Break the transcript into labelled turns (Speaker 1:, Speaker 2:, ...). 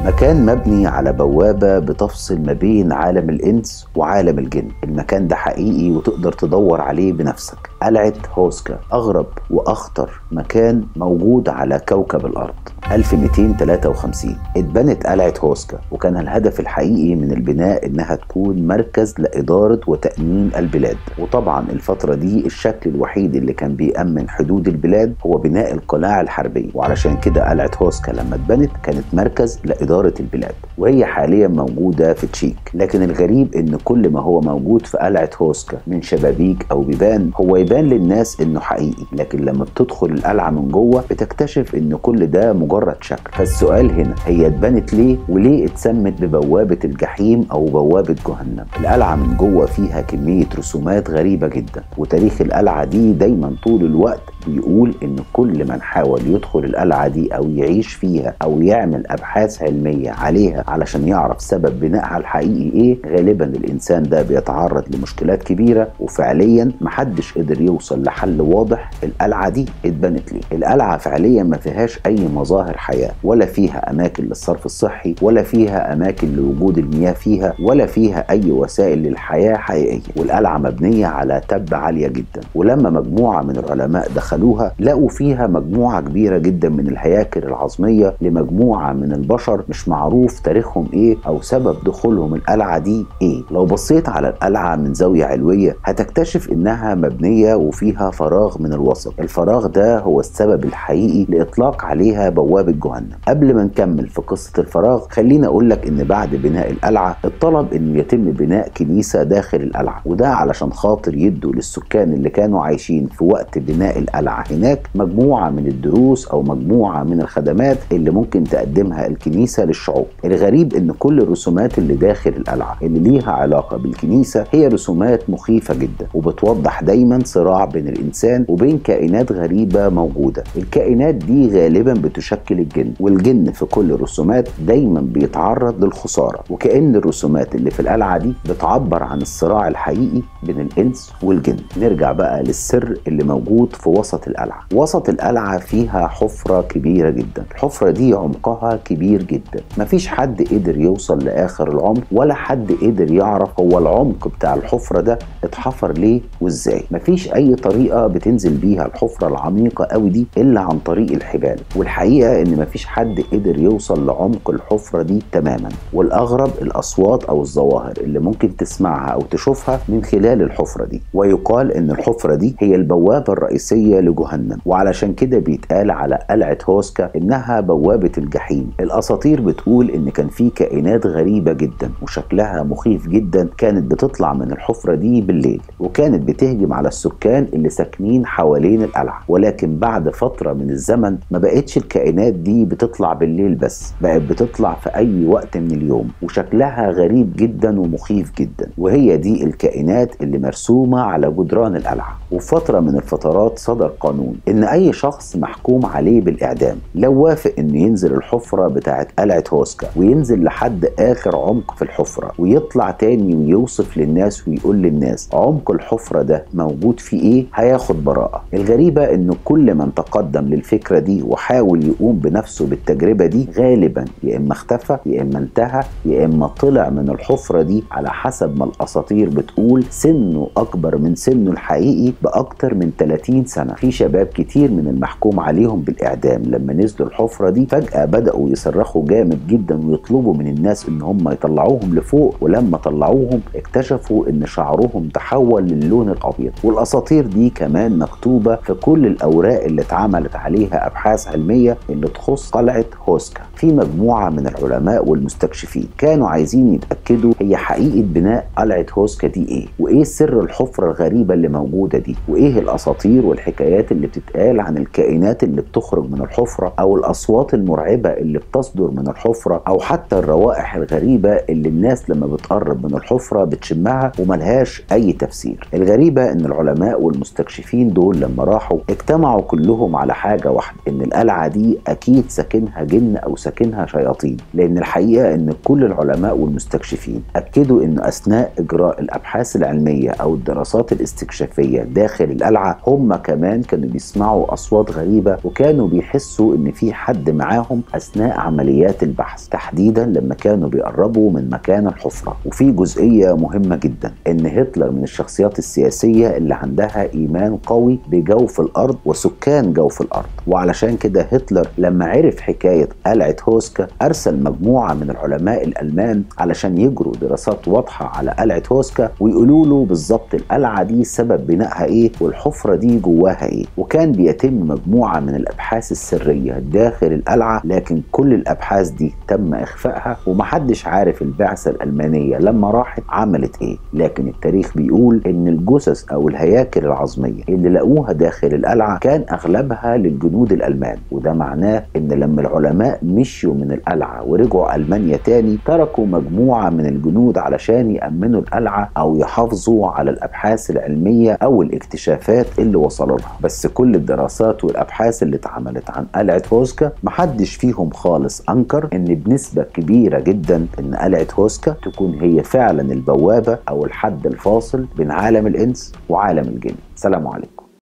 Speaker 1: مكان مبني على بوابة بتفصل ما بين عالم الإنس وعالم الجن المكان ده حقيقي وتقدر تدور عليه بنفسك قلعة هوسكا أغرب وأخطر مكان موجود على كوكب الأرض 1253 اتبنت قلعة هوسكا وكان الهدف الحقيقي من البناء إنها تكون مركز لإدارة وتأمين البلاد وطبعا الفترة دي الشكل الوحيد اللي كان بيأمن حدود البلاد هو بناء القلاع الحربية وعلشان كده قلعة هوسكا لما اتبنت كانت مركز لإدارة البلاد وهي حاليا موجودة في تشيك لكن الغريب إن كل ما هو موجود في قلعة هوسكا من شبابيك أو بيبان هو يبان للناس إنه حقيقي لكن لما بتدخل القلعة من جوه بتكتشف إن كل ده مجرد شكل فالسؤال هنا هي اتبنت ليه وليه اتسمت ببوابة الجحيم أو بوابة جهنم القلعة من جوه فيها كمية رسومات غريبة جدا وتاريخ القلعة دي دايما طول الوقت بيقول ان كل من حاول يدخل القلعه دي او يعيش فيها او يعمل ابحاث علميه عليها علشان يعرف سبب بنائها الحقيقي ايه غالبا الانسان ده بيتعرض لمشكلات كبيره وفعليا محدش قدر يوصل لحل واضح القلعه دي اتبنت ليه القلعه فعليا ما فيهاش اي مظاهر حياه ولا فيها اماكن للصرف الصحي ولا فيها اماكن لوجود المياه فيها ولا فيها اي وسائل للحياه حقيقيه والقلعه مبنيه على تبه عاليه جدا ولما مجموعه من العلماء دخلوا دخلوها لقوا فيها مجموعة كبيرة جدا من الهياكل العظمية لمجموعة من البشر مش معروف تاريخهم ايه او سبب دخولهم القلعة دي ايه لو بصيت على القلعة من زاوية علوية هتكتشف انها مبنية وفيها فراغ من الوسط الفراغ ده هو السبب الحقيقي لإطلاق عليها بوابة جهنم قبل ما نكمل في قصة الفراغ خليني اقول لك ان بعد بناء القلعة اتطلب انه يتم بناء كنيسة داخل القلعة وده علشان خاطر يدوا للسكان اللي كانوا عايشين في وقت بناء القلعة هناك مجموعة من الدروس أو مجموعة من الخدمات اللي ممكن تقدمها الكنيسة للشعوب الغريب إن كل الرسومات اللي داخل القلعة اللي ليها علاقة بالكنيسة هي رسومات مخيفة جدا وبتوضح دايما صراع بين الإنسان وبين كائنات غريبة موجودة الكائنات دي غالبا بتشكل الجن والجن في كل الرسومات دايما بيتعرض للخسارة وكأن الرسومات اللي في القلعة دي بتعبر عن الصراع الحقيقي بين الإنس والجن نرجع بقى للسر اللي موجود في وسط القلعة وسط القلعة فيها حفرة كبيرة جدا الحفرة دي عمقها كبير جدا مفيش حد قدر يوصل لآخر العمق ولا حد قدر يعرف هو العمق بتاع الحفرة ده اتحفر ليه وازاي مفيش أي طريقة بتنزل بيها الحفرة العميقة قوي دي إلا عن طريق الحبال والحقيقة إن مفيش حد قدر يوصل لعمق الحفرة دي تماما والأغرب الأصوات أو الظواهر اللي ممكن تسمعها أو تشوفها من خلال الحفرة دي ويقال إن الحفرة دي هي البوابة الرئيسية لجهنم وعلشان كده بيتقال على قلعة هوسكا إنها بوابة الجحيم الأساطير بتقول إن كان في كائنات غريبة جدا وشكلها مخيف جدا كانت بتطلع من الحفرة دي بالليل وكانت بتهجم على السكان اللي ساكنين حوالين القلعة ولكن بعد فترة من الزمن ما بقتش الكائنات دي بتطلع بالليل بس بقت بتطلع في أي وقت من اليوم وشكلها غريب جدا ومخيف جدا وهي دي الكائنات اللي مرسومة على جدران القلعة وفي فترة من الفترات صدر قانون ان اي شخص محكوم عليه بالاعدام لو وافق انه ينزل الحفره بتاعت قلعه هوسكا وينزل لحد اخر عمق في الحفره ويطلع تاني ويوصف للناس ويقول للناس عمق الحفره ده موجود فيه ايه هياخد براءه الغريبه ان كل من تقدم للفكره دي وحاول يقوم بنفسه بالتجربه دي غالبا يا اما اختفى يا اما انتهى يا اما طلع من الحفره دي على حسب ما الاساطير بتقول سنه اكبر من سنه الحقيقي باكتر من 30 سنه في شباب كتير من المحكوم عليهم بالإعدام لما نزلوا الحفرة دي فجأة بدأوا يصرخوا جامد جدا ويطلبوا من الناس إن هم يطلعوهم لفوق ولما طلعوهم اكتشفوا إن شعرهم تحول للون الأبيض والأساطير دي كمان مكتوبة في كل الأوراق اللي اتعملت عليها أبحاث علمية اللي تخص قلعة هوسكا في مجموعة من العلماء والمستكشفين كانوا عايزين يتأكدوا هي حقيقة بناء قلعة هوسكا دي إيه وإيه سر الحفرة الغريبة اللي موجودة دي وإيه الأساطير والحكايات اللي بتتقال عن الكائنات اللي بتخرج من الحفرة أو الأصوات المرعبة اللي بتصدر من الحفرة أو حتى الروائح الغريبة اللي الناس لما بتقرب من الحفرة بتشمها وملهاش أي تفسير الغريبة إن العلماء العلماء والمستكشفين دول لما راحوا اجتمعوا كلهم على حاجه واحده ان القلعه دي اكيد ساكنها جن او ساكنها شياطين لان الحقيقه ان كل العلماء والمستكشفين اكدوا ان اثناء اجراء الابحاث العلميه او الدراسات الاستكشافيه داخل القلعه هم كمان كانوا بيسمعوا اصوات غريبه وكانوا بيحسوا ان في حد معاهم اثناء عمليات البحث تحديدا لما كانوا بيقربوا من مكان الحفره وفي جزئيه مهمه جدا ان هتلر من الشخصيات السياسيه اللي عندها ايمان قوي بجوف الارض وسكان جوف الارض وعلشان كده هتلر لما عرف حكايه قلعه هوسكا ارسل مجموعه من العلماء الالمان علشان يجروا دراسات واضحه على قلعه هوسكا ويقولوا له بالظبط القلعه دي سبب بنائها ايه والحفره دي جواها ايه وكان بيتم مجموعه من الابحاث السريه داخل القلعه لكن كل الابحاث دي تم اخفائها ومحدش عارف البعثه الالمانيه لما راحت عملت ايه لكن التاريخ بيقول ان الجثث او الهياكل العظميه اللي لقوها داخل القلعه كان اغلبها للجنود الالمان وده معناه ان لما العلماء مشيوا من القلعه ورجعوا المانيا تاني تركوا مجموعه من الجنود علشان يامنوا القلعه او يحافظوا على الابحاث العلميه او الاكتشافات اللي وصلوا لها بس كل الدراسات والابحاث اللي اتعملت عن قلعه هوسكا محدش فيهم خالص انكر ان بنسبه كبيره جدا ان قلعه هوسكا تكون هي فعلا البوابه او الحد الفاصل بين عالم الانس وعالم الجن سلام عليكم